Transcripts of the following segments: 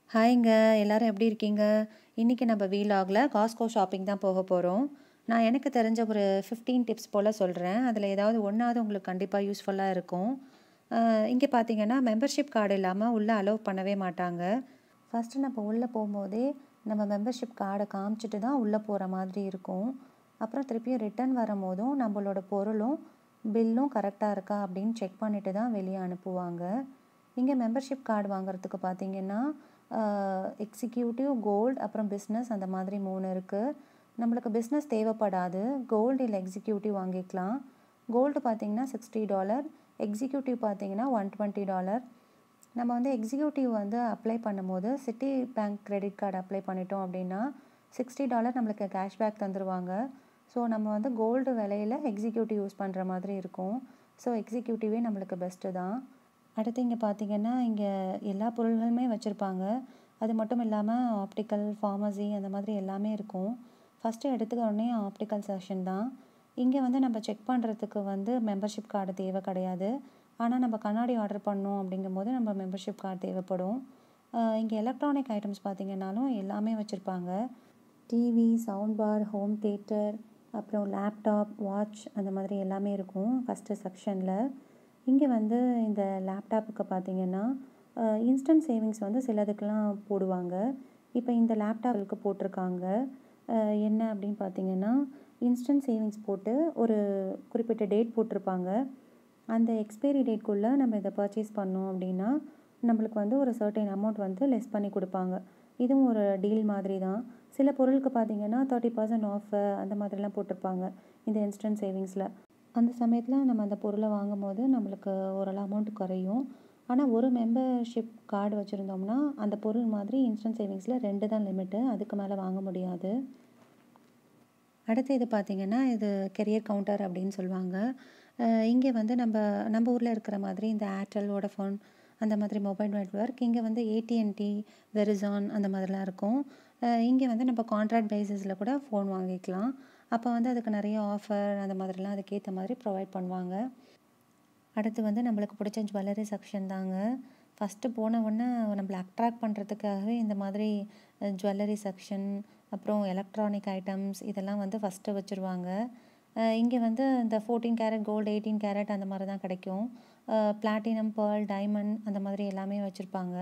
ஹாய்ங்க எல்லாரும் எப்படி இருக்கீங்க இன்றைக்கி நம்ம வீலாகில் காஸ்கோ ஷாப்பிங் தான் போக போகிறோம் நான் எனக்கு தெரிஞ்ச ஒரு ஃபிஃப்டீன் டிப்ஸ் போல் சொல்கிறேன் அதில் ஏதாவது ஒன்றாவது உங்களுக்கு கண்டிப்பாக யூஸ்ஃபுல்லாக இருக்கும் இங்கே பார்த்தீங்கன்னா மெம்பர்ஷிப் கார்டு இல்லாமல் உள்ளே அலோவ் பண்ணவே மாட்டாங்க ஃபஸ்ட்டு நம்ம உள்ளே போகும்போதே நம்ம மெம்பர்ஷிப் கார்டை காமிச்சிட்டு தான் உள்ளே போகிற மாதிரி இருக்கும் அப்புறம் திருப்பியும் ரிட்டர்ன் வரும்போதும் நம்மளோட பொருளும் பில்லும் கரெக்டாக இருக்கா அப்படின்னு செக் பண்ணிட்டு தான் வெளியே அனுப்புவாங்க இங்கே மெம்பர்ஷிப் கார்டு வாங்குறதுக்கு பார்த்தீங்கன்னா எக்ஸிக்யூட்டிவ் கோல்டு அப்புறம் பிஸ்னஸ் அந்த மாதிரி மூணு இருக்குது நம்மளுக்கு பிஸ்னஸ் தேவைப்படாது கோல்டு இல்லை எக்ஸிக்யூட்டிவ் வாங்கிக்கலாம் கோல்டு பார்த்தீங்கன்னா சிக்ஸ்டி டாலர் எக்ஸிக்யூட்டிவ் பார்த்தீங்கன்னா ஒன் டுவெண்ட்டி டாலர் நம்ம வந்து எக்ஸிக்யூட்டிவ் வந்து அப்ளை பண்ணும்போது Citi bank credit card apply பண்ணிட்டோம் அப்படின்னா சிக்ஸ்டி டாலர் நம்மளுக்கு கேஷ்பேக் தந்துடுவாங்க ஸோ நம்ம வந்து கோல்டு விலையில் எக்ஸிக்யூட்டிவ் யூஸ் பண்ணுற மாதிரி இருக்கும் ஸோ எக்ஸிக்யூட்டிவே நம்மளுக்கு பெஸ்ட்டு தான் அடுத்து இங்கே பார்த்தீங்கன்னா இங்கே எல்லா பொருள்களுமே வச்சுருப்பாங்க அது மட்டும் இல்லாமல் ஆப்டிக்கல் ஃபார்மசி அந்த மாதிரி எல்லாமே இருக்கும் ஃபஸ்ட்டு எடுத்துக்க உடனே ஆப்டிக்கல் செஷன் தான் இங்கே வந்து நம்ம செக் பண்ணுறதுக்கு வந்து மெம்பர்ஷிப் கார்டு தேவை கிடையாது ஆனால் நம்ம கண்ணாடி ஆர்டர் பண்ணோம் அப்படிங்கும்போது நம்ம மெம்பர்ஷிப் கார்டு தேவைப்படும் இங்கே எலக்ட்ரானிக் ஐட்டம்ஸ் பார்த்திங்கனாலும் எல்லாமே வச்சுருப்பாங்க TV sound bar home theatre அப்புறம் லேப்டாப் வாட்ச் அந்த மாதிரி எல்லாமே இருக்கும் ஃபஸ்ட்டு செக்ஷனில் இங்கே வந்து இந்த லேப்டாப்புக்கு பார்த்திங்கன்னா இன்ஸ்டன்ட் சேவிங்ஸ் வந்து சிலதுக்கெலாம் போடுவாங்க இப்போ இந்த லேப்டாப்புக்கு போட்டிருக்காங்க என்ன அப்படின்னு பார்த்தீங்கன்னா இன்ஸ்டன்ட் சேவிங்ஸ் போட்டு ஒரு குறிப்பிட்ட டேட் போட்டிருப்பாங்க அந்த எக்ஸ்பைரி டேட்குள்ளே நம்ம இதை பர்ச்சேஸ் பண்ணோம் அப்படின்னா நம்மளுக்கு வந்து ஒரு சர்டைன் அமௌண்ட் வந்து லெஸ் பண்ணி கொடுப்பாங்க இதுவும் ஒரு டீல் மாதிரி தான் சில பொருளுக்கு பார்த்தீங்கன்னா தேர்ட்டி பர்சன்ட் ஆஃப் அந்த மாதிரிலாம் போட்டிருப்பாங்க இந்த இன்ஸ்டன்ட் சேவிங்ஸில் அந்த சமயத்தில் நம்ம அந்த பொருளை வாங்கும் போது நம்மளுக்கு ஓரளவு அமௌண்ட் குறையும் ஆனால் ஒரு மெம்பர்ஷிப் கார்டு வச்சுருந்தோம்னா அந்த பொருள் மாதிரி இன்ஸ்டன்ட் சேவிங்ஸில் ரெண்டு தான் லிமிட்டு அதுக்கு மேலே வாங்க முடியாது அடுத்து இது பார்த்திங்கன்னா இது கெரியர் கவுண்டர் அப்படின்னு சொல்லுவாங்க இங்கே வந்து நம்ம நம்ம ஊரில் இருக்கிற மாதிரி இந்த ஏர்டெல் வோடஃபோன் அந்த மாதிரி மொபைல் நெட்ஒர்க் இங்கே வந்து ஏடிஎன்டி வெரிசான் அந்த மாதிரிலாம் இருக்கும் இங்கே வந்து நம்ம கான்ட்ராக்ட் பேசிஸில் கூட ஃபோன் வாங்கிக்கலாம் அப்போ வந்து அதுக்கு நிறைய ஆஃபர் அந்த மாதிரிலாம் அதுக்கேற்ற மாதிரி ப்ரொவைட் பண்ணுவாங்க அடுத்து வந்து நம்மளுக்கு பிடிச்ச ஜுவல்லரி செக்ஷன் தாங்க ஃபஸ்ட்டு போன உடனே நம்மளை அட்ராக்ட் பண்ணுறதுக்காகவே இந்த மாதிரி ஜுவல்லரி செக்ஷன் அப்புறம் எலக்ட்ரானிக் ஐட்டம்ஸ் இதெல்லாம் வந்து ஃபஸ்ட்டு வச்சுருவாங்க இங்கே வந்து இந்த fourteen carat gold eighteen carat அந்த மாதிரி தான் கிடைக்கும் பிளாட்டினம் பேர்ல் டைமண்ட் அந்த மாதிரி எல்லாமே வச்சுருப்பாங்க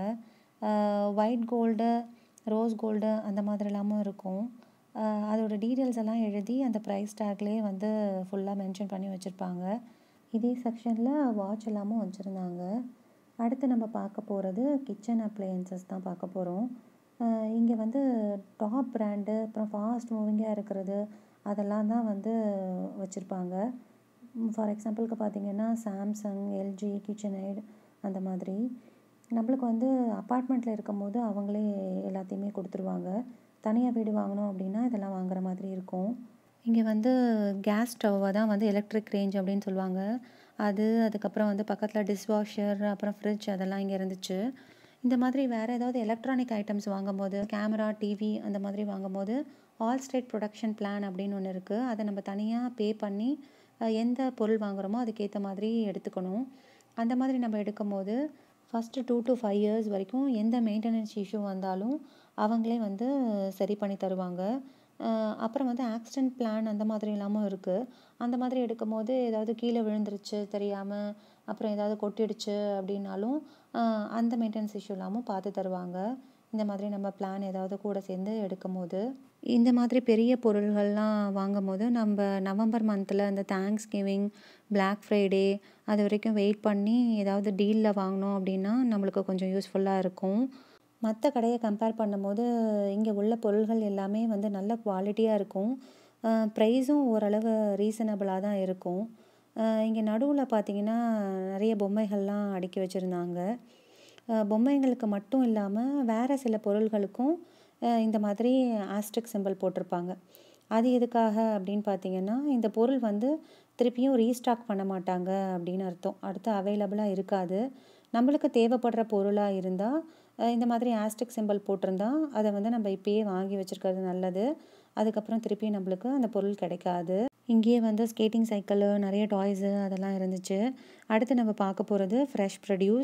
ஒயிட் கோல்டு ரோஸ் கோல்டு அந்த மாதிரிலாமும் இருக்கும் அதோட டீட்டெயில்ஸ் எல்லாம் எழுதி அந்த ப்ரைஸ் டேக்லேயே வந்து ஃபுல்லாக மென்ஷன் பண்ணி வச்சுருப்பாங்க இதே செக்ஷனில் வாட்ச் எல்லாமும் வச்சுருந்தாங்க அடுத்து நம்ம பார்க்க போகிறது கிச்சன் அப்ளையன்சஸ் தான் பார்க்க போகிறோம் இங்கே வந்து டாப் பிராண்டு அப்புறம் ஃபாஸ்ட் மூவிங்காக இருக்கிறது அதெல்லாம் தான் வந்து வச்சுருப்பாங்க ஃபார் எக்ஸாம்பிளுக்கு பார்த்திங்கன்னா சாம்சங் எல்ஜி கிச்சன் ஐட் அந்த மாதிரி நம்மளுக்கு வந்து அப்பார்ட்மெண்ட்டில் இருக்கும் போது அவங்களே எல்லாத்தையுமே கொடுத்துருவாங்க தனியாக வீடு வாங்கினோம் அப்படின்னா இதெல்லாம் வாங்குற மாதிரி இருக்கும் இங்கே வந்து கேஸ் ஸ்டவ்வை தான் வந்து எலக்ட்ரிக் ரேஞ்ச் அப்படின்னு சொல்லுவாங்க அது அதுக்கப்புறம் வந்து பக்கத்தில் டிஷ்வாஷர் அப்புறம் ஃப்ரிட்ஜ் அதெல்லாம் இங்கே இருந்துச்சு இந்த மாதிரி வேறு ஏதாவது எலக்ட்ரானிக் ஐட்டம்ஸ் வாங்கும்போது கேமரா டிவி அந்த மாதிரி வாங்கும்போது ஆல் ஸ்டேட் ப்ரொடக்ஷன் பிளான் அப்படின்னு ஒன்று இருக்குது அதை நம்ம தனியாக பே பண்ணி எந்த பொருள் வாங்குகிறோமோ அதுக்கேற்ற மாதிரி எடுத்துக்கணும் அந்த மாதிரி நம்ம எடுக்கும்போது first two to five years வரைக்கும் எந்த மெயின்டெனன்ஸ் இஷ்யூ வந்தாலும் அவங்களே வந்து சரி பண்ணி தருவாங்க அப்புறம் வந்து ஆக்சிடென்ட் பிளான் அந்த மாதிரி இல்லாமல் இருக்குது அந்த மாதிரி எடுக்கும் போது ஏதாவது கீழே விழுந்துருச்சு தெரியாமல் அப்புறம் ஏதாவது கொட்டிடுச்சு அப்படின்னாலும் அந்த மெயின்டெனன்ஸ் இஷ்யூ இல்லாமல் பார்த்து தருவாங்க இந்த மாதிரி நம்ம பிளான் ஏதாவது கூட சேர்ந்து எடுக்கும் போது இந்த மாதிரி பெரிய பொருள்கள்லாம் வாங்கும் போது நம்ம நவம்பர் மந்தில் இந்த தேங்க்ஸ் கிவிங் பிளாக் ஃப்ரைடே அது வரைக்கும் வெயிட் பண்ணி ஏதாவது டீலில் வாங்கினோம் அப்படின்னா நம்மளுக்கு கொஞ்சம் யூஸ்ஃபுல்லாக இருக்கும் மற்ற கடையை கம்பேர் பண்ணும்போது இங்கே உள்ள பொருள்கள் எல்லாமே வந்து நல்ல குவாலிட்டியாக இருக்கும் ப்ரைஸும் ஓரளவு ரீசனபிளாக தான் இருக்கும் இங்கே நடுவில் பார்த்திங்கன்னா நிறைய பொம்மைகள்லாம் அடுக்கி வச்சுருந்தாங்க பொம்மைங்களுக்கு மட்டும் இல்லாமல் வேறு சில பொருள்களுக்கும் இந்த மாதிரி ஆஸ்ட்ரிக் சிம்பிள் போட்டிருப்பாங்க அது எதுக்காக அப்படின்னு பார்த்தீங்கன்னா இந்த பொருள் வந்து திருப்பியும் ரீஸ்டாக் பண்ண மாட்டாங்க அப்படின்னு அர்த்தம் அடுத்து அவைலபிளாக இருக்காது நம்மளுக்கு தேவைப்படுற பொருளாக இருந்தால் இந்த மாதிரி ஆஸ்டிக் சிம்பிள் போட்டிருந்தா அதை வந்து நம்ம இப்போயே வாங்கி வச்சுருக்கிறது நல்லது அதுக்கப்புறம் திருப்பி நம்மளுக்கு அந்த பொருள் கிடைக்காது இங்கேயே வந்து ஸ்கேட்டிங் சைக்கிளு நிறைய டாய்ஸு அதெல்லாம் இருந்துச்சு அடுத்து நம்ம பார்க்க போகிறது ஃப்ரெஷ் ப்ரொடியூஸ்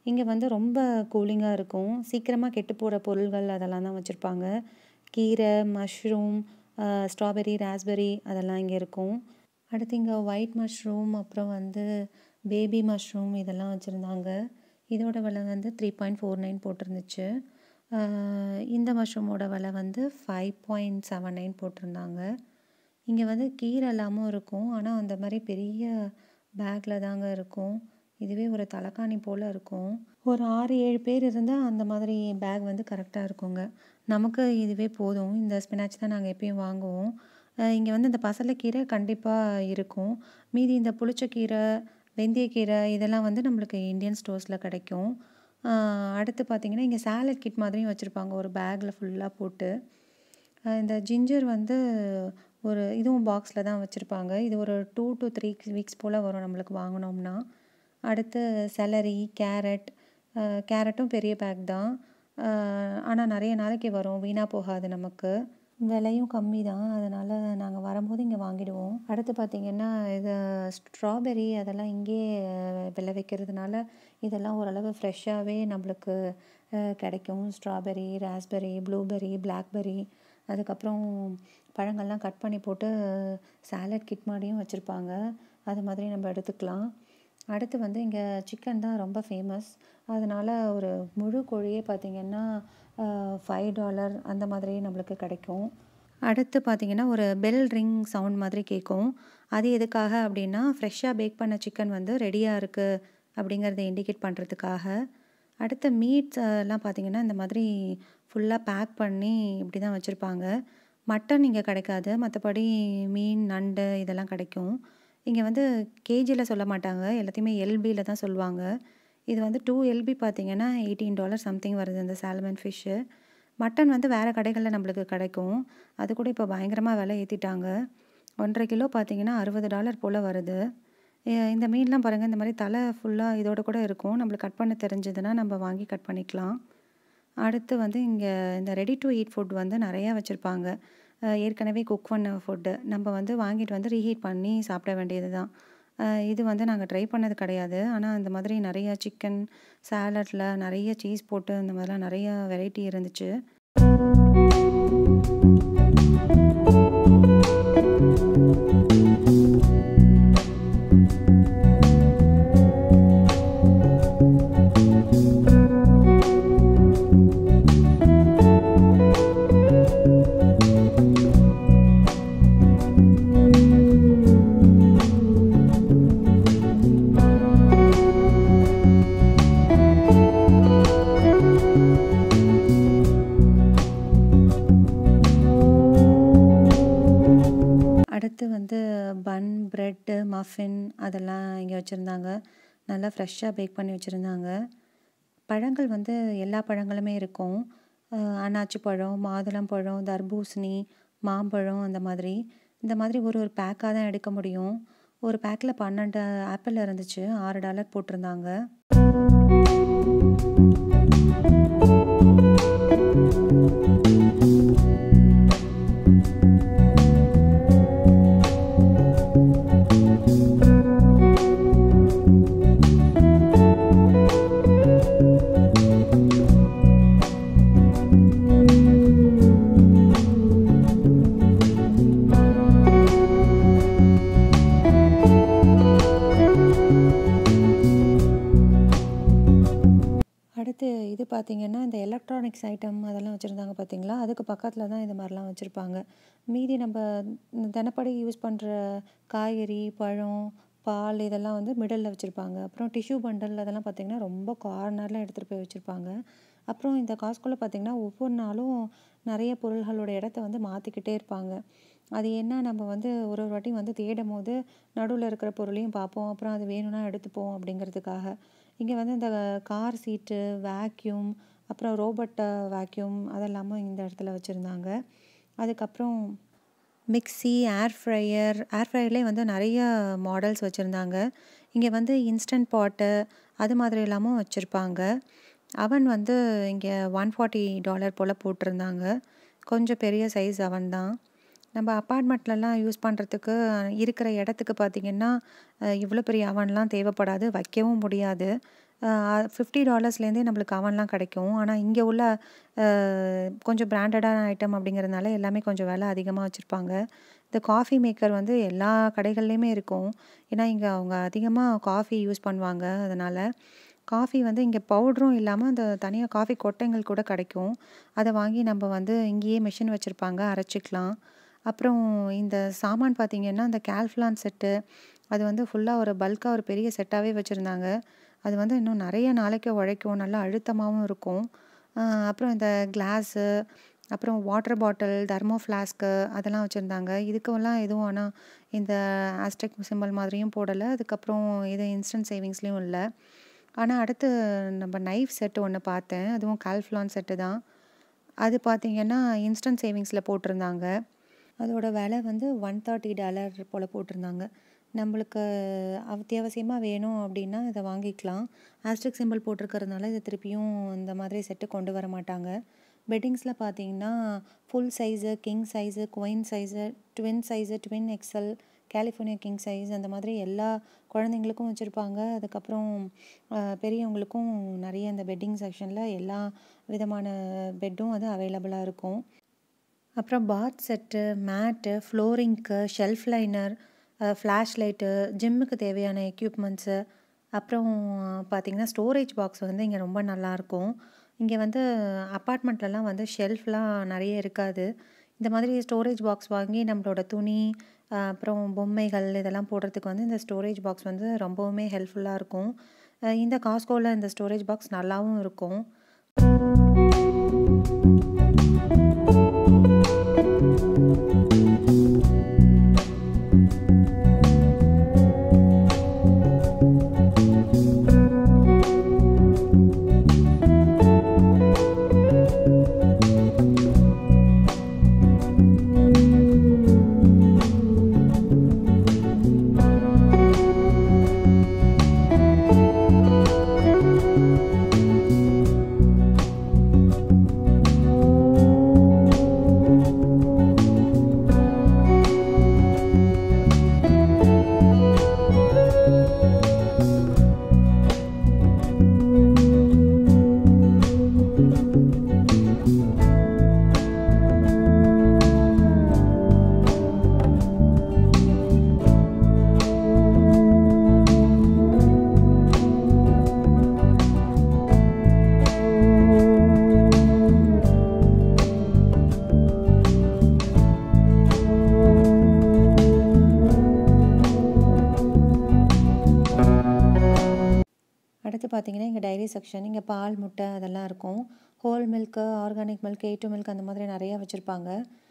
இங்கே வந்து ரொம்ப கூலிங்காக இருக்கும் சீக்கிரமாக கெட்டு போகிற பொருள்கள் அதெல்லாம் தான் வச்சுருப்பாங்க கீரை மஷ்ரூம் ஸ்ட்ராபெரி ராஸ்பெரி அதெல்லாம் இங்கே இருக்கும் அடுத்து இங்கே ஒயிட் மஷ்ரூம் அப்புறம் வந்து பேபி மஷ்ரூம் இதெல்லாம் வச்சுருந்தாங்க இதோட விலை வந்து த்ரீ பாயிண்ட் ஃபோர் நைன் போட்டிருந்துச்சு இந்த மஷ்ரூமோட விலை வந்து ஃபைவ் பாயிண்ட் செவன் நைன் போட்டிருந்தாங்க இங்கே வந்து கீரை எல்லாமும் இருக்கும் ஆனால் அந்த மாதிரி பெரிய பேக்கில் தாங்க இருக்கும் இதுவே ஒரு தலைக்காணி போல் இருக்கும் ஒரு ஆறு ஏழு பேர் இருந்தால் அந்த மாதிரி பேக் வந்து கரெக்டாக இருக்குங்க நமக்கு இதுவே போதும் இந்த ஸ்பினாச் தான் நாங்கள் எப்பயும் வாங்குவோம் இங்கே வந்து இந்த பசலைக்கீரை கண்டிப்பாக இருக்கும் மீதி இந்த புளிச்சக்கீரை வெந்தயக்கீரை இதெல்லாம் வந்து நம்மளுக்கு இந்தியன் ஸ்டோர்ஸில் கிடைக்கும் அடுத்து பார்த்திங்கன்னா இங்கே சாலட் கிட் மாதிரியும் வச்சுருப்பாங்க ஒரு பேக்கில் ஃபுல்லாக போட்டு இந்த ஜிஞ்சர் வந்து ஒரு இதுவும் பாக்ஸில் தான் வச்சுருப்பாங்க இது ஒரு டூ டு த்ரீ வீக்ஸ் போல் வரும் நம்மளுக்கு வாங்கினோம்னா அடுத்து செலரி கேரட் கேரட்டும் பெரிய பேக் தான் ஆனால் நிறைய நாளைக்கு வரும் வீணாக போகாது நமக்கு விலையும் கம்மி தான் அதனால் நாங்கள் வரும்போது இங்கே வாங்கிடுவோம் அடுத்து பார்த்திங்கன்னா இது ஸ்ட்ராபெரி அதெல்லாம் இங்கேயே விளைவிக்கிறதுனால இதெல்லாம் ஓரளவு ஃப்ரெஷ்ஷாகவே நம்மளுக்கு கிடைக்கும் ஸ்ட்ராபெரி ராஸ்பெரி ப்ளூபெரி பிளாக்பெரி அதுக்கப்புறம் பழங்கள்லாம் கட் பண்ணி போட்டு சாலட் கிட் மாதிரியும் வச்சுருப்பாங்க அது மாதிரி நம்ம எடுத்துக்கலாம் அடுத்து வந்து இங்கே சிக்கன் தான் ரொம்ப ஃபேமஸ் அதனால் ஒரு முழு கோழியே பார்த்திங்கன்னா ஃபைவ் டாலர் அந்த மாதிரி நம்மளுக்கு கிடைக்கும் அடுத்து பார்த்திங்கன்னா ஒரு பெல் ரிங் சவுண்ட் மாதிரி கேட்கும் அது எதுக்காக அப்படின்னா ஃப்ரெஷ்ஷாக பேக் பண்ண சிக்கன் வந்து ரெடியாக இருக்குது அப்படிங்கிறத இண்டிகேட் பண்ணுறதுக்காக அடுத்த மீட்ஸ் எல்லாம் பார்த்திங்கன்னா இந்த மாதிரி ஃபுல்லாக பேக் பண்ணி இப்படி தான் வச்சுருப்பாங்க மட்டன் இங்கே கிடைக்காது மற்றபடி மீன் நண்டு இதெல்லாம் கிடைக்கும் இங்கே வந்து கேஜியில் சொல்ல மாட்டாங்க எல்லாத்தையுமே எல்பியில் தான் சொல்லுவாங்க இது வந்து டூ எல்பி பார்த்திங்கன்னா எயிட்டீன் டாலர் சம்திங் வருது இந்த சால்மன் ஃபிஷ்ஷு மட்டன் வந்து வேறு கடைகளில் நம்மளுக்கு கிடைக்கும் அது கூட இப்போ பயங்கரமாக விலை ஏற்றிட்டாங்க ஒன்றரை கிலோ பார்த்திங்கன்னா அறுபது டாலர் போல் வருது இந்த மீன்லாம் பாருங்கள் இந்த மாதிரி தலை ஃபுல்லாக இதோட கூட இருக்கும் நம்மளுக்கு கட் பண்ண தெரிஞ்சதுன்னா நம்ம வாங்கி கட் பண்ணிக்கலாம் அடுத்து வந்து இங்கே இந்த ரெடி டு ஈட் ஃபுட் வந்து நிறையா வச்சுருப்பாங்க ஏற்கனவே குக் பண்ண ஃபுட்டு நம்ம வந்து வாங்கிட்டு வந்து ரீஹீட் பண்ணி சாப்பிட வேண்டியது தான் இது வந்து நாங்கள் ட்ரை பண்ணது கிடையாது ஆனால் இந்த மாதிரி நிறையா சிக்கன் சாலட்டில் நிறைய சீஸ் போட்டு இந்த மாதிரிலாம் நிறையா வெரைட்டி இருந்துச்சு அடுத்து வந்து பன் ப்ரெட்டு மஃபின் அதெல்லாம் இங்கே வச்சுருந்தாங்க நல்லா ஃப்ரெஷ்ஷாக பேக் பண்ணி வச்சுருந்தாங்க பழங்கள் வந்து எல்லா பழங்களுமே இருக்கும் அன்னாச்சி பழம் மாதுளம் பழம் தர்பூசணி மாம்பழம் அந்த மாதிரி இந்த மாதிரி ஒரு ஒரு பேக்காக தான் எடுக்க முடியும் ஒரு பேக்கில் பன்னெண்டு ஆப்பிள் இருந்துச்சு ஆறு டாலர் போட்டிருந்தாங்க அடுத்து இது பார்த்திங்கன்னா இந்த எலக்ட்ரானிக்ஸ் ஐட்டம் அதெல்லாம் வச்சுருந்தாங்க பார்த்தீங்களா அதுக்கு பக்கத்தில் தான் இது மாதிரிலாம் வச்சுருப்பாங்க மீதி நம்ம தினப்படி யூஸ் பண்ணுற காய்கறி பழம் பால் இதெல்லாம் வந்து மிடில் வச்சுருப்பாங்க அப்புறம் டிஷ்யூ பண்டல் அதெல்லாம் பார்த்திங்கன்னா ரொம்ப கார்னரில் எடுத்துகிட்டு போய் வச்சுருப்பாங்க அப்புறம் இந்த காஸ்கோவில் பார்த்திங்கன்னா ஒவ்வொரு நாளும் நிறைய பொருள்களோட இடத்த வந்து மாற்றிக்கிட்டே இருப்பாங்க அது என்ன நம்ம வந்து ஒரு ஒரு வாட்டி வந்து தேடும் போது நடுவில் இருக்கிற பொருளையும் பார்ப்போம் அப்புறம் அது வேணும்னா எடுத்துப்போம் அப்படிங்கிறதுக்காக இங்கே வந்து இந்த கார் சீட்டு வேக்யூம் அப்புறம் ரோபோட் வேக்யூம் அதெல்லாமும் இந்த இடத்துல வச்சுருந்தாங்க அதுக்கப்புறம் மிக்ஸி ஏர் ஃப்ரையர் ஏர் ஃப்ரையர்லேயே வந்து நிறைய மாடல்ஸ் வச்சுருந்தாங்க இங்கே வந்து இன்ஸ்டன்ட் பாட்டு அது மாதிரி எல்லாமும் வச்சுருப்பாங்க அவன் வந்து இங்கே ஒன் ஃபார்ட்டி டாலர் போல் போட்டிருந்தாங்க கொஞ்சம் பெரிய சைஸ் அவன் தான் நம்ம அப்பார்ட்மெண்ட்லலாம் யூஸ் பண்ணுறதுக்கு இருக்கிற இடத்துக்கு பார்த்திங்கன்னா இவ்வளோ பெரிய அவன்லாம் தேவைப்படாது வைக்கவும் முடியாது ஃபிஃப்டி டாலர்ஸ்லேருந்தே நம்மளுக்கு அவன்லாம் கிடைக்கும் ஆனால் இங்கே உள்ள கொஞ்சம் பிராண்டடான ஐட்டம் அப்படிங்கிறதுனால எல்லாமே கொஞ்சம் விலை அதிகமாக வச்சுருப்பாங்க இந்த காஃபி மேக்கர் வந்து எல்லா கடைகள்லேயுமே இருக்கும் ஏன்னா இங்கே அவங்க அதிகமாக காஃபி யூஸ் பண்ணுவாங்க அதனால் காஃபி வந்து இங்கே பவுடரும் இல்லாமல் அந்த தனியாக காஃபி கொட்டைங்கள் கூட கிடைக்கும் அதை வாங்கி நம்ம வந்து இங்கேயே மிஷின் வச்சுருப்பாங்க அரைச்சிக்கலாம் அப்புறம் இந்த சாமான் பார்த்திங்கன்னா இந்த கேல்ஃப்லான் செட்டு அது வந்து ஃபுல்லாக ஒரு பல்காக ஒரு பெரிய செட்டாகவே வச்சுருந்தாங்க அது வந்து இன்னும் நிறைய நாளைக்கு உழைக்கும் நல்லா அழுத்தமாகவும் இருக்கும் அப்புறம் இந்த கிளாஸு அப்புறம் வாட்டர் பாட்டில் தர்மோ ஃப்ளாஸ்க்கு அதெல்லாம் வச்சுருந்தாங்க இதுக்கெல்லாம் எதுவும் ஆனால் இந்த ஆஸ்ட்ரிக் சிம்பிள் மாதிரியும் போடலை அதுக்கப்புறம் இது இன்ஸ்டன்ட் சேவிங்ஸ்லேயும் இல்லை ஆனால் அடுத்து நம்ம நைஃப் செட்டு ஒன்று பார்த்தேன் அதுவும் கால்ஃப்லான் செட்டு தான் அது பார்த்திங்கன்னா இன்ஸ்டன்ட் சேவிங்ஸில் போட்டிருந்தாங்க அதோட விலை வந்து ஒன் தேர்ட்டி டாலர் போல் போட்டிருந்தாங்க நம்மளுக்கு அத்தியாவசியமாக வேணும் அப்படின்னா இதை வாங்கிக்கலாம் ஆஸ்ட்ரிக் சிம்பிள் போட்டிருக்கறதுனால இதை திருப்பியும் இந்த மாதிரி செட்டு கொண்டு வர மாட்டாங்க பெட்டிங்ஸில் பார்த்தீங்கன்னா full size king size queen size twin size twin XL California king size அந்த மாதிரி எல்லா குழந்தைங்களுக்கும் வச்சுருப்பாங்க அதுக்கப்புறம் பெரியவங்களுக்கும் நிறைய இந்த பெட்டிங் செக்ஷனில் எல்லா விதமான பெட்டும் அது அவைலபிளாக இருக்கும் அப்புறம் பாத் செட்டு மேட்டு ஃப்ளோரிங்க்கு ஷெல்ஃப் லைனர் ஃப்ளாஷ் லைட்டு ஜிம்முக்கு தேவையான எக்யூப்மெண்ட்ஸு அப்புறம் பார்த்திங்கன்னா ஸ்டோரேஜ் பாக்ஸ் வந்து இங்கே ரொம்ப நல்லாயிருக்கும் இங்கே வந்து அப்பார்ட்மெண்ட்லலாம் வந்து ஷெல்ஃப்லாம் நிறைய இருக்காது இந்த மாதிரி ஸ்டோரேஜ் பாக்ஸ் வாங்கி நம்மளோட துணி அப்புறம் பொம்மைகள் இதெல்லாம் போடுறதுக்கு வந்து இந்த ஸ்டோரேஜ் பாக்ஸ் வந்து ரொம்பவுமே ஹெல்ப்ஃபுல்லாக இருக்கும் இந்த காஸ்கோவில் இந்த ஸ்டோரேஜ் பாக்ஸ் நல்லாவும் இருக்கும் அடுத்து பார்த்தீங்கன்னா இங்கே டைரி செக்ஷன் இங்கே பால் முட்டை அதெல்லாம் இருக்கும் whole milk organic milk A two milk அந்த மாதிரி நிறையா வச்சுருப்பாங்க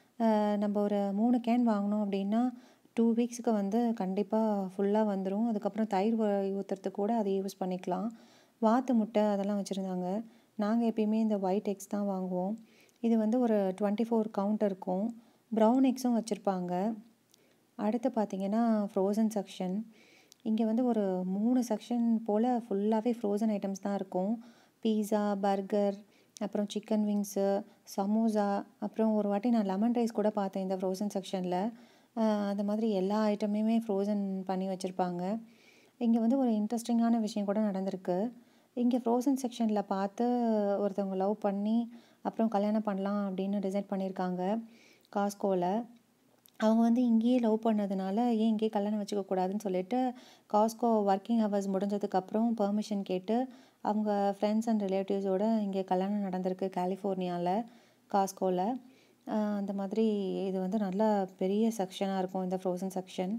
நம்ம ஒரு மூணு கேன் வாங்கினோம் அப்படின்னா டூ வீக்ஸுக்கு வந்து கண்டிப்பாக ஃபுல்லாக வந்துடும் அதுக்கப்புறம் தயிர் ஊற்றுறதுக்கு கூட அதை யூஸ் பண்ணிக்கலாம் வாத்து முட்டை அதெல்லாம் வச்சுருந்தாங்க நாங்கள் எப்பயுமே இந்த ஒயிட் எக்ஸ் தான் வாங்குவோம் இது வந்து ஒரு டுவெண்ட்டி ஃபோர் கவுண்ட் இருக்கும் ப்ரௌன் எக்ஸும் வச்சுருப்பாங்க அடுத்து பார்த்திங்கன்னா ஃப்ரோசன் செக்ஷன் இங்கே வந்து ஒரு மூணு செக்ஷன் போல் ஃபுல்லாகவே ஃப்ரோசன் ஐட்டம்ஸ் தான் இருக்கும் பீஸா பர்கர் அப்புறம் சிக்கன் விங்ஸு சமோசா அப்புறம் ஒரு வாட்டி நான் லெமன் ரைஸ் கூட பார்த்தேன் இந்த ஃப்ரோசன் செக்ஷனில் அந்த மாதிரி எல்லா ஐட்டமுமே ஃப்ரோசன் பண்ணி வச்சுருப்பாங்க இங்கே வந்து ஒரு இன்ட்ரெஸ்டிங்கான விஷயம் கூட நடந்திருக்கு இங்கே ஃப்ரோசன் செக்ஷனில் பார்த்து ஒருத்தவங்க லவ் பண்ணி அப்புறம் கல்யாணம் பண்ணலாம் அப்படின்னு டிசைட் பண்ணியிருக்காங்க காஸ்கோவில் அவங்க வந்து இங்கேயே லவ் பண்ணதுனால ஏன் இங்கேயே கல்யாணம் வச்சுக்க கூடாதுன்னு சொல்லிட்டு காஸ்கோ ஒர்க்கிங் ஹவர்ஸ் முடிஞ்சதுக்கப்புறம் பெர்மிஷன் கேட்டு அவங்க ஃப்ரெண்ட்ஸ் அண்ட் ரிலேட்டிவ்ஸோடு இங்கே கல்யாணம் நடந்திருக்கு கலிஃபோர்னியாவில் காஸ்கோவில் அந்த மாதிரி இது வந்து நல்லா பெரிய செக்ஷனாக இருக்கும் இந்த ஃப்ரோசன் செக்ஷன்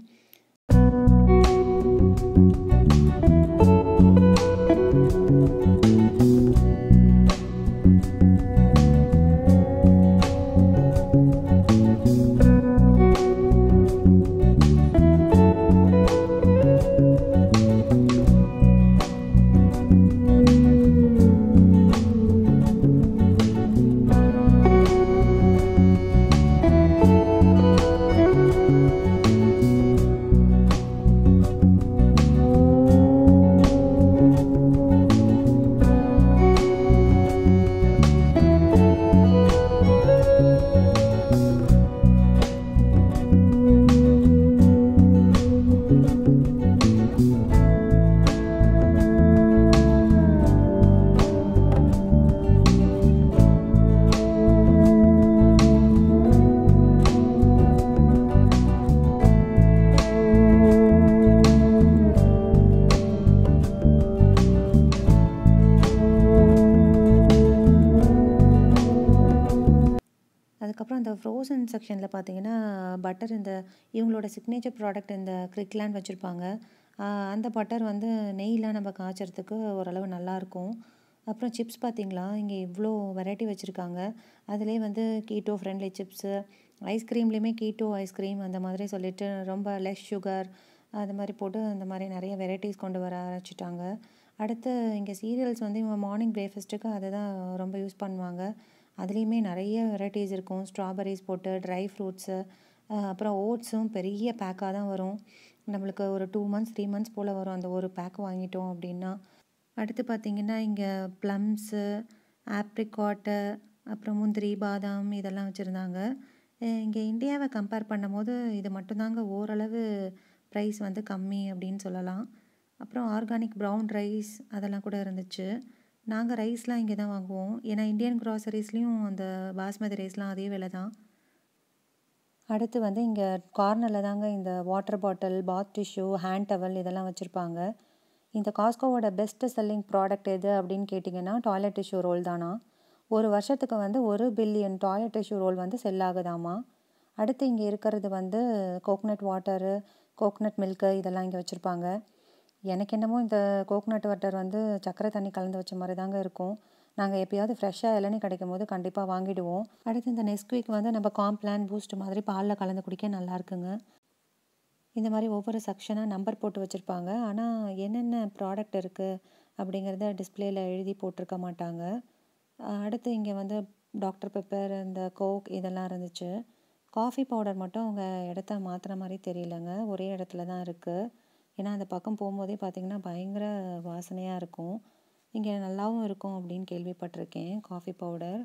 அதுக்கப்புறம் இந்த ஃப்ரோசன் செக்ஷனில் பார்த்தீங்கன்னா பட்டர் இந்த இவங்களோட சிக்னேச்சர் ப்ராடக்ட் இந்த கிரிக்லாண்ட் வச்சுருப்பாங்க அந்த பட்டர் வந்து நெய்லாம் நம்ம காய்ச்சறதுக்கு ஓரளவு நல்லாயிருக்கும் அப்புறம் சிப்ஸ் பார்த்தீங்களா இங்கே இவ்வளோ வெரைட்டி வச்சுருக்காங்க அதிலே வந்து கீட்டோ ஃப்ரெண்ட்லி சிப்ஸு ஐஸ்கிரீம்லேயுமே கீட்டோ ஐஸ்கிரீம் அந்த மாதிரி சொல்லிட்டு ரொம்ப லெஸ் சுகர் அது மாதிரி போட்டு அந்த மாதிரி நிறைய வெரைட்டிஸ் கொண்டு வர ஆரம்பிச்சிட்டாங்க அடுத்து இங்கே சீரியல்ஸ் வந்து இவங்க மார்னிங் பிரேக்ஃபாஸ்ட்டுக்கு அதை தான் ரொம்ப யூஸ் பண்ணுவாங்க அதுலேயுமே நிறைய வெரைட்டிஸ் இருக்கும் ஸ்ட்ராபெரிஸ் போட்டு ட்ரை ஃப்ரூட்ஸு அப்புறம் ஓட்ஸும் பெரிய பேக்காக தான் வரும் நம்மளுக்கு ஒரு டூ மந்த்ஸ் த்ரீ மந்த்ஸ் போல் வரும் அந்த ஒரு பேக் வாங்கிட்டோம் அப்படின்னா அடுத்து பார்த்திங்கன்னா இங்கே ப்ளம்ஸு ஆப்ரிகாட்டு அப்புறம் முந்திரி பாதாம் இதெல்லாம் வச்சுருந்தாங்க இங்கே இந்தியாவை கம்பேர் பண்ணும்போது இது மட்டும்தாங்க ஓரளவு ப்ரைஸ் வந்து கம்மி அப்படின்னு சொல்லலாம் அப்புறம் ஆர்கானிக் ப்ரௌன் ரைஸ் அதெல்லாம் கூட இருந்துச்சு நாங்கள் ரைஸ்லாம் இங்கே தான் வாங்குவோம் ஏன்னா இந்தியன் க்ராசரிஸ்லேயும் அந்த பாஸ்மதி ரைஸ்லாம் அதே விலை தான் அடுத்து வந்து இங்கே கார்னரில் தாங்க இந்த water bottle bath tissue hand towel இதெல்லாம் வச்சுருப்பாங்க இந்த காஸ்கோவோட பெஸ்ட்டு செல்லிங் ப்ராடக்ட் எது அப்படின்னு கேட்டிங்கன்னா டாய்லெட் டிஷ்யூ ரோல் தானா ஒரு வருஷத்துக்கு வந்து ஒரு பில்லியன் டாய்லெட் டிஷ்யூ ரோல் வந்து செல் ஆகுதாமா அடுத்து இங்கே இருக்கிறது வந்து கோக்னட் வாட்டரு கோக்னட் மில்க்கு இதெல்லாம் இங்கே வச்சுருப்பாங்க எனக்கு என்னமோ இந்த கோக்னட் வாட்டர் வந்து சக்கரை தண்ணி கலந்து வச்ச மாதிரி தாங்க இருக்கும் நாங்கள் எப்போயாவது ஃப்ரெஷ்ஷாக இளநீ கிடைக்கும் போது கண்டிப்பாக வாங்கிடுவோம் அடுத்து இந்த நெஸ்குவிக் வந்து நம்ம காம்ப்ளான் பூஸ்ட் மாதிரி பாலில் கலந்து குடிக்க நல்லா இருக்குங்க இந்த மாதிரி ஒவ்வொரு செக்ஷனாக நம்பர் போட்டு வச்சுருப்பாங்க ஆனால் என்னென்ன ப்ராடக்ட் இருக்குது அப்படிங்கிறத டிஸ்பிளேயில் எழுதி போட்டிருக்க மாட்டாங்க அடுத்து இங்கே வந்து டாக்டர் பெப்பர் இந்த கோக் இதெல்லாம் இருந்துச்சு காஃபி பவுடர் மட்டும் அவங்க இடத்த மாற்றுற மாதிரி தெரியலங்க ஒரே இடத்துல தான் இருக்குது ஏன்னா அந்த பக்கம் போகும்போதே பார்த்திங்கன்னா பயங்கர வாசனையாக இருக்கும் இங்கே நல்லாவும் இருக்கும் அப்படின்னு கேள்விப்பட்டிருக்கேன் காஃபி பவுடர்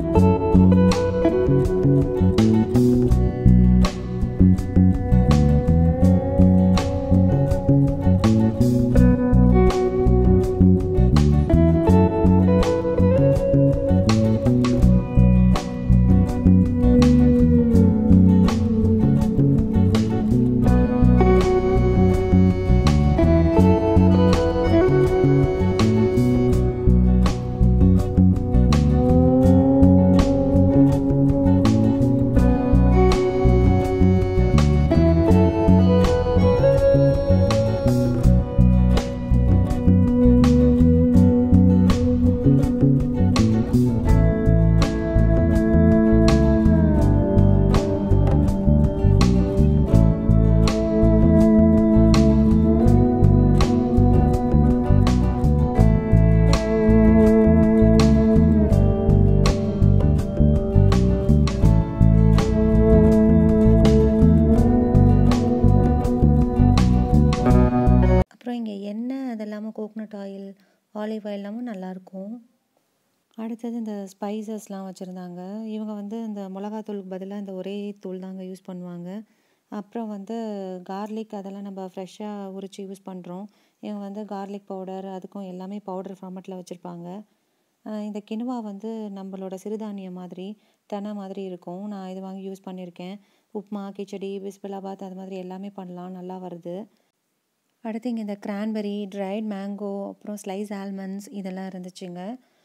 அப்புறம் இங்கே எண்ணெய் அது இல்லாமல் கோக்னட் ஆயில் ஆலிவ் ஆயில் எல்லாமும் நல்லாயிருக்கும் அடுத்தது இந்த ஸ்பைசஸ்லாம் வச்சுருந்தாங்க இவங்க வந்து இந்த மிளகாத்தூளுக்கு பதிலாக இந்த ஒரே தூள் தாங்க யூஸ் பண்ணுவாங்க அப்புறம் வந்து கார்லிக் அதெல்லாம் நம்ம ஃப்ரெஷ்ஷாக உரித்து யூஸ் பண்ணுறோம் இவங்க வந்து கார்லிக் பவுடர் அதுக்கும் எல்லாமே பவுடர் ஃபார்மேட்டில் வச்சுருப்பாங்க இந்த கினுவா வந்து நம்மளோட சிறுதானியம் மாதிரி தெனை மாதிரி இருக்கும் நான் இது வாங்கி யூஸ் பண்ணியிருக்கேன் உப்மா கிச்சடி பிஸ்பிலாபாத் அது மாதிரி எல்லாமே பண்ணலாம் நல்லா வருது அடுத்து இங்கே இந்த கிரான்பெரி ட்ரைட் மேங்கோ அப்புறம் ஸ்லைஸ் ஆல்மண்ட்ஸ் இதெல்லாம் இருந்துச்சுங்க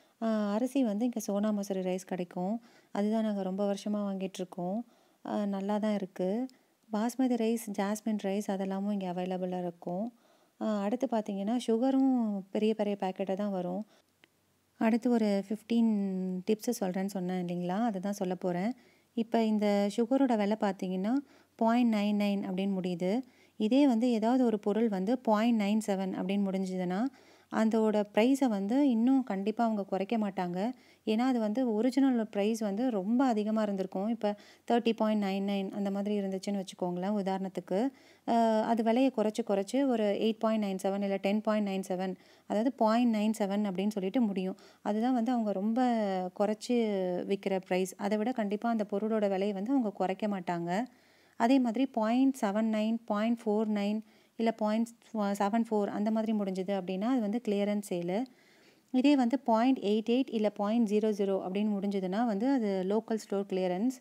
அரிசி வந்து இங்கே சோனா மசூரி ரைஸ் கிடைக்கும் அதுதான் நாங்கள் ரொம்ப வருஷமாக வாங்கிட்டுருக்கோம் நல்லா தான் இருக்குது பாஸ்மதி ரைஸ் ஜாஸ்மின் ரைஸ் அதெல்லாமும் இங்கே அவைலபிளாக இருக்கும் அடுத்து பார்த்திங்கன்னா சுகரும் பெரிய பெரிய பேக்கெட்டாக தான் வரும் அடுத்து ஒரு ஃபிஃப்டீன் டிப்ஸு சொல்கிறேன்னு சொன்னேன் இல்லைங்களா அதை தான் சொல்ல போகிறேன் இப்போ இந்த சுகரோட விலை பார்த்தீங்கன்னா பாயிண்ட் நைன் நைன் அப்படின்னு முடியுது இதே வந்து ஏதாவது ஒரு பொருள் வந்து பாயிண்ட் நைன் செவன் அப்படின்னு முடிஞ்சதுன்னா அதோட ப்ரைஸை வந்து இன்னும் கண்டிப்பாக அவங்க குறைக்க மாட்டாங்க ஏன்னா அது வந்து ஒரிஜினல் ப்ரைஸ் வந்து ரொம்ப அதிகமாக இருந்திருக்கும் இப்போ தேர்ட்டி பாயிண்ட் நைன் நைன் அந்த மாதிரி இருந்துச்சுன்னு வச்சுக்கோங்களேன் உதாரணத்துக்கு அது விலையை குறைச்சி குறைச்சி ஒரு எயிட் பாயிண்ட் நைன் செவன் இல்லை டென் பாயிண்ட் நைன் செவன் அதாவது பாயிண்ட் நைன் செவன் அப்படின்னு சொல்லிட்டு முடியும் அதுதான் வந்து அவங்க ரொம்ப குறைச்சி விற்கிற ப்ரைஸ் அதை விட கண்டிப்பாக அந்த பொருளோட விலையை வந்து அவங்க குறைக்க மாட்டாங்க அதே மாதிரி point seven nine point four nine இல்லை பாயிண்ட் செவன் ஃபோர் அந்த மாதிரி முடிஞ்சுது அப்படின்னா அது வந்து கிளியரன்ஸ் சேலு இதே வந்து பாயிண்ட் எயிட் எயிட் இல்லை பாயிண்ட் ஜீரோ ஜீரோ அப்படின்னு முடிஞ்சதுன்னா வந்து அது லோக்கல் ஸ்டோர் கிளியரன்ஸ்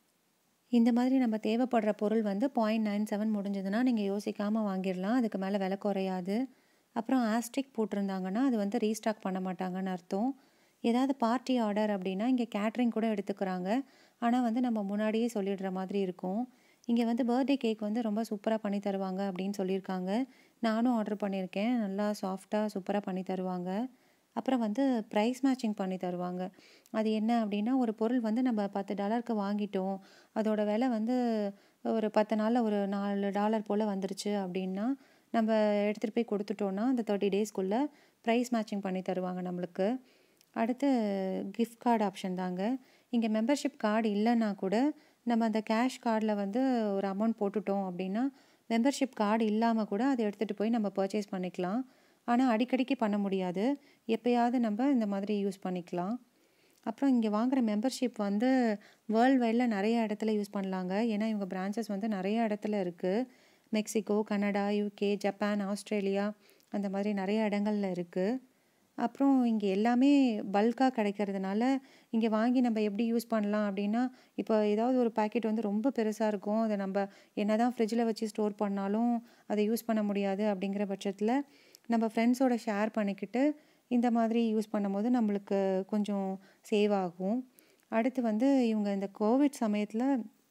இந்த மாதிரி நம்ம தேவைப்படுற பொருள் வந்து பாயிண்ட் நைன் செவன் முடிஞ்சதுன்னா நீங்கள் யோசிக்காமல் வாங்கிடலாம் அதுக்கு மேலே விலை குறையாது அப்புறம் ஆஸ்ட்ரிக் போட்டிருந்தாங்கன்னா அது வந்து ரீஸ்டாக் பண்ண மாட்டாங்கன்னு அர்த்தம் ஏதாவது பார்ட்டி ஆர்டர் அப்படின்னா இங்கே கேட்ரிங் கூட எடுத்துக்கிறாங்க ஆனால் வந்து நம்ம முன்னாடியே சொல்லிடுற மாதிரி இருக்கும் இங்கே வந்து பர்த்டே கேக் வந்து ரொம்ப சூப்பராக பண்ணி தருவாங்க அப்படின்னு சொல்லியிருக்காங்க நானும் ஆர்டர் பண்ணியிருக்கேன் நல்லா சாஃப்டாக சூப்பராக பண்ணி தருவாங்க அப்புறம் வந்து ப்ரைஸ் மேட்சிங் பண்ணி தருவாங்க அது என்ன அப்படின்னா ஒரு பொருள் வந்து நம்ம பத்து டாலருக்கு வாங்கிட்டோம் அதோட விலை வந்து ஒரு பத்து நாளில் ஒரு நாலு டாலர் போல் வந்துருச்சு அப்படின்னா நம்ம எடுத்துகிட்டு போய் கொடுத்துட்டோன்னா அந்த தேர்ட்டி டேஸ்க்குள்ளே ப்ரைஸ் மேட்சிங் பண்ணி தருவாங்க நம்மளுக்கு அடுத்து கிஃப்ட் கார்டு ஆப்ஷன் தாங்க இங்கே மெம்பர்ஷிப் கார்டு இல்லைன்னா கூட நம்ம அந்த கேஷ் கார்டில் வந்து ஒரு அமௌண்ட் போட்டுட்டோம் அப்படின்னா மெம்பர்ஷிப் கார்டு இல்லாமல் கூட அதை எடுத்துகிட்டு போய் நம்ம பர்ச்சேஸ் பண்ணிக்கலாம் ஆனால் அடிக்கடிக்கு பண்ண முடியாது எப்போயாவது நம்ம இந்த மாதிரி யூஸ் பண்ணிக்கலாம் அப்புறம் இங்கே வாங்குகிற மெம்பர்ஷிப் வந்து வேர்ல்டு வைடில் நிறைய இடத்துல யூஸ் பண்ணலாங்க ஏன்னா இவங்க பிரான்ச்சஸ் வந்து நிறைய இடத்துல இருக்குது Mexico Canada UK Japan Australia அந்த மாதிரி நிறைய இடங்கள்ல இருக்குது அப்புறம் இங்கே எல்லாமே பல்காக கிடைக்கிறதுனால இங்கே வாங்கி நம்ம எப்படி யூஸ் பண்ணலாம் அப்படின்னா இப்போ ஏதாவது ஒரு பேக்கெட் வந்து ரொம்ப பெருசாக இருக்கும் அதை நம்ம என்ன தான் ஃப்ரிட்ஜில் வச்சு ஸ்டோர் பண்ணாலும் அதை யூஸ் பண்ண முடியாது அப்படிங்கிற பட்சத்தில் நம்ம ஃப்ரெண்ட்ஸோட ஷேர் பண்ணிக்கிட்டு இந்த மாதிரி யூஸ் பண்ணும்போது நம்மளுக்கு கொஞ்சம் சேவ் ஆகும் அடுத்து வந்து இவங்க இந்த கோவிட் சமயத்தில்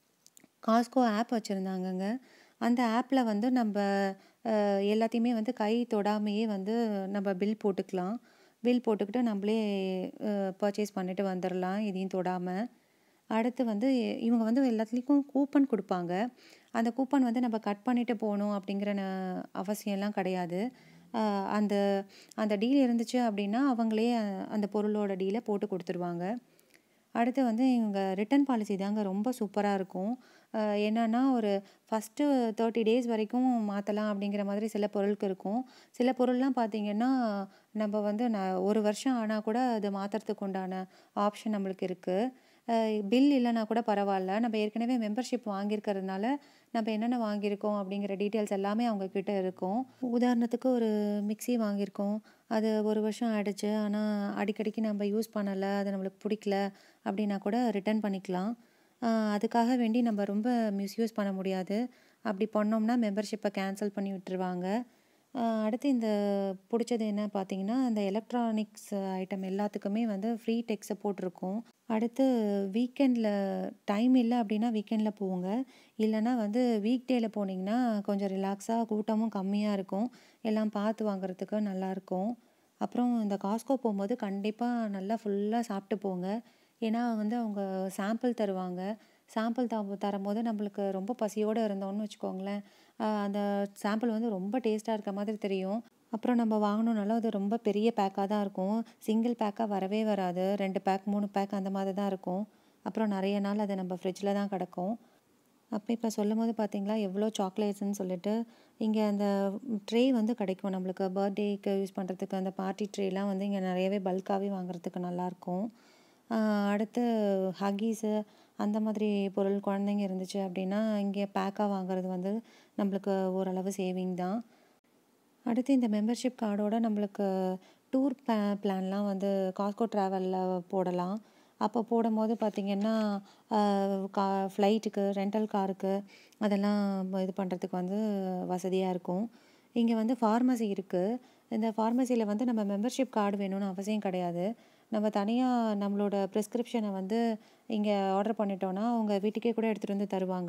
காஸ்கோ ஆப் வச்சுருந்தாங்கங்க அந்த ஆப்பில் வந்து நம்ம எல்லாத்தையுமே வந்து கை தொடாமையே வந்து நம்ம பில் போட்டுக்கலாம் பில் போட்டுக்கிட்டு நம்மளே பர்ச்சேஸ் பண்ணிட்டு வந்துடலாம் இதையும் தொடாமல் அடுத்து வந்து இவங்க வந்து எல்லாத்துலேயும் கூப்பன் கொடுப்பாங்க அந்த கூப்பன் வந்து நம்ம கட் பண்ணிட்டு போகணும் அப்படிங்கிற அவசியம்லாம் கிடையாது அந்த அந்த டீல் இருந்துச்சு அப்படின்னா அவங்களே அந்த பொருளோட டீலை போட்டு கொடுத்துருவாங்க அடுத்து வந்து இவங்க ரிட்டன் பாலிசி தாங்க ரொம்ப சூப்பராக இருக்கும் என்னன்னா ஒரு ஃபஸ்ட்டு தேர்ட்டி டேஸ் வரைக்கும் மாற்றலாம் அப்படிங்கிற மாதிரி சில பொருளுக்கு இருக்கும் சில பொருள்லாம் பார்த்திங்கன்னா நம்ம வந்து நான் ஒரு வருஷம் ஆனால் கூட அது மாற்றுறதுக்கு உண்டான ஆப்ஷன் நம்மளுக்கு இருக்குது பில் இல்லைனா கூட பரவாயில்ல நம்ம ஏற்கனவே மெம்பர்ஷிப் வாங்கியிருக்கிறதுனால நம்ம என்னென்ன வாங்கியிருக்கோம் அப்படிங்கிற டீட்டெயில்ஸ் எல்லாமே அவங்கக்கிட்ட இருக்கும் உதாரணத்துக்கு ஒரு மிக்சி வாங்கியிருக்கோம் அது ஒரு வருஷம் ஆயிடுச்சு ஆனால் அடிக்கடிக்கு நம்ம யூஸ் பண்ணலை அது நம்மளுக்கு பிடிக்கல அப்படின்னா கூட ரிட்டர்ன் பண்ணிக்கலாம் அதுக்காக வேண்டி நம்ம ரொம்ப மிஸ்யூஸ் பண்ண முடியாது அப்படி பண்ணோம்னா மெம்பர்ஷிப்பை கேன்சல் பண்ணி விட்டுருவாங்க அடுத்து இந்த பிடிச்சது என்ன பார்த்தீங்கன்னா இந்த எலக்ட்ரானிக்ஸ் ஐட்டம் எல்லாத்துக்குமே வந்து ஃப்ரீ டெக் சப்போர்ட் இருக்கும் அடுத்து வீக்கெண்டில் டைம் இல்லை அப்படின்னா வீக்கெண்டில் போங்க இல்லைன்னா வந்து வீக் டேயில் போனீங்கன்னா கொஞ்சம் ரிலாக்ஸாக கூட்டமும் கம்மியாக இருக்கும் எல்லாம் பார்த்து வாங்குறதுக்கு நல்லாயிருக்கும் அப்புறம் இந்த காஸ்கோ போகும்போது கண்டிப்பாக நல்லா ஃபுல்லாக சாப்பிட்டு போங்க ஏன்னா வந்து அவங்க சாம்பிள் தருவாங்க சாம்பிள் த தரும்போது நம்மளுக்கு ரொம்ப பசியோடு இருந்தோம்னு வச்சுக்கோங்களேன் அந்த சாம்பிள் வந்து ரொம்ப டேஸ்ட்டாக இருக்க மாதிரி தெரியும் அப்புறம் நம்ம வாங்கினோனாலும் அது ரொம்ப பெரிய பேக்காக தான் இருக்கும் சிங்கிள் பேக்காக வரவே வராது ரெண்டு பேக் மூணு பேக் அந்த மாதிரி தான் இருக்கும் அப்புறம் நிறைய நாள் அது நம்ம ஃப்ரிட்ஜில் தான் கிடக்கும் அப்போ இப்போ சொல்லும் போது பார்த்தீங்களா எவ்வளோ சாக்லேட்ஸ்ன்னு சொல்லிட்டு இங்கே அந்த ட்ரே வந்து கிடைக்கும் நம்மளுக்கு பர்த்டேக்கு யூஸ் பண்ணுறதுக்கு அந்த பார்ட்டி ட்ரேலாம் வந்து இங்கே நிறையவே பல்காகவே வாங்குறதுக்கு நல்லாயிருக்கும் அடுத்து ஹக்கீஸு அந்த மாதிரி பொருள் குழந்தைங்க இருந்துச்சு அப்படின்னா இங்கே பேக்காக வாங்குறது வந்து நம்மளுக்கு ஓரளவு சேவிங் தான் அடுத்து இந்த மெம்பர்ஷிப் கார்டோட நம்மளுக்கு டூர் ப்ளா பிளான்லாம் வந்து காஸ்கோ ட்ராவலில் போடலாம் அப்போ போடும்போது பார்த்திங்கன்னா கா ஃப்ளைட்டுக்கு ரெண்டல் காருக்கு அதெல்லாம் இது பண்ணுறதுக்கு வந்து வசதியாக இருக்கும் இங்கே வந்து ஃபார்மசி இருக்குது இந்த ஃபார்மசியில் வந்து நம்ம மெம்பர்ஷிப் கார்டு வேணும்னு அவசியம் கிடையாது நம்ம தனியாக நம்மளோட ப்ரிஸ்கிரிப்ஷனை வந்து இங்கே ஆர்டர் பண்ணிட்டோன்னா அவங்க வீட்டுக்கே கூட எடுத்துகிட்டு வந்து தருவாங்க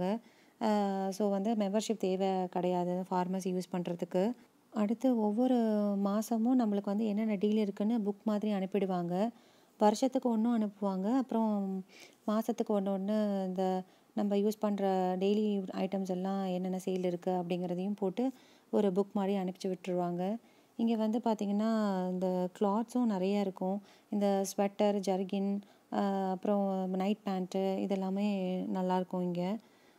ஸோ வந்து மெம்பர்ஷிப் தேவை கிடையாது ஃபார்மசி யூஸ் பண்ணுறதுக்கு அடுத்து ஒவ்வொரு மாதமும் நம்மளுக்கு வந்து என்னென்ன டீல் இருக்குன்னு புக் மாதிரி அனுப்பிடுவாங்க வருஷத்துக்கு ஒன்றும் அனுப்புவாங்க அப்புறம் மாதத்துக்கு ஒன்று ஒன்று இந்த நம்ம யூஸ் பண்ணுற டெய்லி ஐட்டம்ஸ் எல்லாம் என்னென்ன சேல் இருக்குது அப்படிங்கிறதையும் போட்டு ஒரு புக் மாதிரி அனுப்பிச்சி விட்டுருவாங்க இங்கே வந்து பார்த்திங்கன்னா இந்த கிளாத்ஸும் நிறைய இருக்கும் இந்த ஸ்வெட்டர் ஜர்கின் அப்புறம் நைட் பேண்ட்டு இதெல்லாமே நல்லாயிருக்கும் இங்கே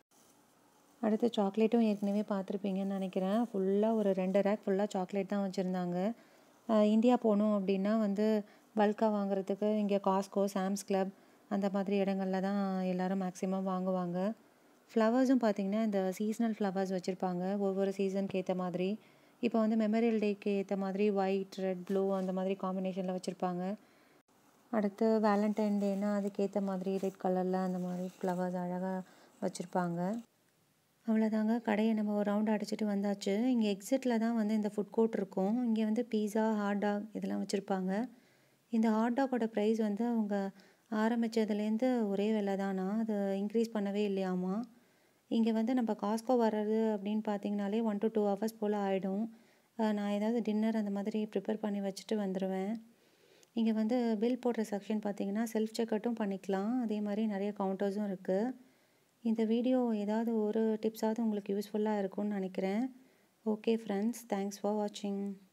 அடுத்து சாக்லேட்டும் ஏற்கனவே பார்த்துருப்பீங்கன்னு நினைக்கிறேன் ஃபுல்லாக ஒரு ரெண்டு ரேக் ஃபுல்லாக சாக்லேட் தான் வச்சுருந்தாங்க இந்தியா போகணும் அப்படின்னா வந்து பல்காக வாங்குறதுக்கு இங்கே காஸ்கோ சாம்ஸ் கிளப் அந்த மாதிரி இடங்களில் தான் எல்லோரும் மேக்ஸிமம் வாங்குவாங்க ஃப்ளவர்ஸும் பார்த்திங்கன்னா இந்த சீஸ்னல் ஃப்ளவர்ஸ் வச்சுருப்பாங்க ஒவ்வொரு சீசனுக்கு ஏற்ற மாதிரி இப்போ வந்து மெமரியல் டேக்கு ஏற்ற மாதிரி ஒயிட் ரெட் ப்ளூ அந்த மாதிரி காம்பினேஷனில் வச்சுருப்பாங்க அடுத்து வேலண்டைன் டேனா அதுக்கேற்ற மாதிரி ரெட் கலரில் அந்த மாதிரி ஃப்ளவர்ஸ் அழகாக வச்சுருப்பாங்க அவ்வளோதாங்க கடையை நம்ம ஒரு ரவுண்ட் அடிச்சுட்டு வந்தாச்சு இங்கே எக்ஸிட்டில் தான் வந்து இந்த ஃபுட் கோர்ட் இருக்கும் இங்கே வந்து பீஸா ஹாட் டாக் இதெல்லாம் வச்சுருப்பாங்க இந்த ஹாட் டாகோட ப்ரைஸ் வந்து அவங்க ஆரம்பித்ததுலேருந்து ஒரே விலை தானா அது இன்க்ரீஸ் பண்ணவே இல்லையாமா இங்கே வந்து நம்ம காஸ்கோ வர்றது அப்படின்னு பார்த்தீங்கனாலே ஒன் டு டூ ஹவர்ஸ் போல் ஆகிடும் நான் ஏதாவது டின்னர் அந்த மாதிரி ப்ரிப்பேர் பண்ணி வச்சுட்டு வந்துடுவேன் இங்கே வந்து பில் போடுற செக்ஷன் பார்த்தீங்கன்னா செல்ஃப் செக்கட்டும் பண்ணிக்கலாம் அதே மாதிரி நிறைய கவுண்டர்ஸும் இருக்குது இந்த வீடியோ ஏதாவது ஒரு டிப்ஸாவது உங்களுக்கு யூஸ்ஃபுல்லாக இருக்கும்னு நினைக்கிறேன் ஓகே ஃப்ரெண்ட்ஸ் தேங்க்ஸ் ஃபார் வாட்சிங்